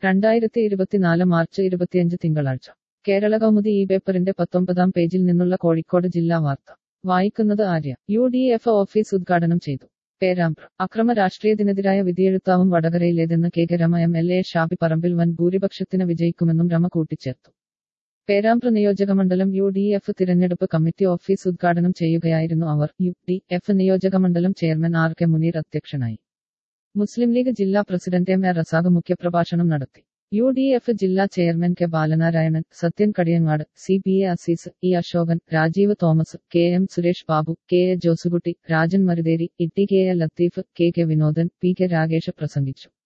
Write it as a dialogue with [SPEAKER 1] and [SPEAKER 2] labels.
[SPEAKER 1] രണ്ടായിരത്തി ഇരുപത്തിനാല് മാർച്ച് ഇരുപത്തിയഞ്ച് തിങ്കളാഴ്ച കേരള കൗമുദി ഈ പേപ്പറിന്റെ പത്തൊമ്പതാം പേജിൽ നിന്നുള്ള കോഴിക്കോട് ജില്ലാ വാർത്ത വായിക്കുന്നത് Arya U D F office ഉദ്ഘാടനം ചെയ്തു പേരാമ്പ്ര അക്രമ രാഷ്ട്രീയത്തിനെതിരായ വിധിയെഴുത്താവും വടകരയിലേതെന്ന് K K Rema M L A Shabi Parambil വൻ ഭൂരിപക്ഷത്തിന് വിജയിക്കുമെന്നും രമ കൂട്ടിച്ചേർത്തു പേരാമ്പ്ര നിയോജകമണ്ഡലം യു ഡി എഫ് തിരഞ്ഞെടുപ്പ് കമ്മിറ്റി ഓഫീസ് ഉദ്ഘാടനം ചെയ്യുകയായിരുന്നു അവർ യു ഡി എഫ് നിയോജകമണ്ഡലം ചെയർമാൻ ആർ കെ മുനീർ അധ്യക്ഷനായി മുസ്ലിം ലീഗ് ജില്ലാ പ്രസിഡന്റ് എം എ റസാഖ് മുഖ്യപ്രഭാഷണം നടത്തി യു ഡി എഫ് ജില്ലാ chairman K Balanarayanan Sathyan Kadiyangad C P A Azeez E Ashokan Rajeev Thomas K M Suresh Babu K A Josekutty Rajan Maruthery Itty K A Latheef K K Vinodan P K Ragesh പ്രസംഗിച്ചു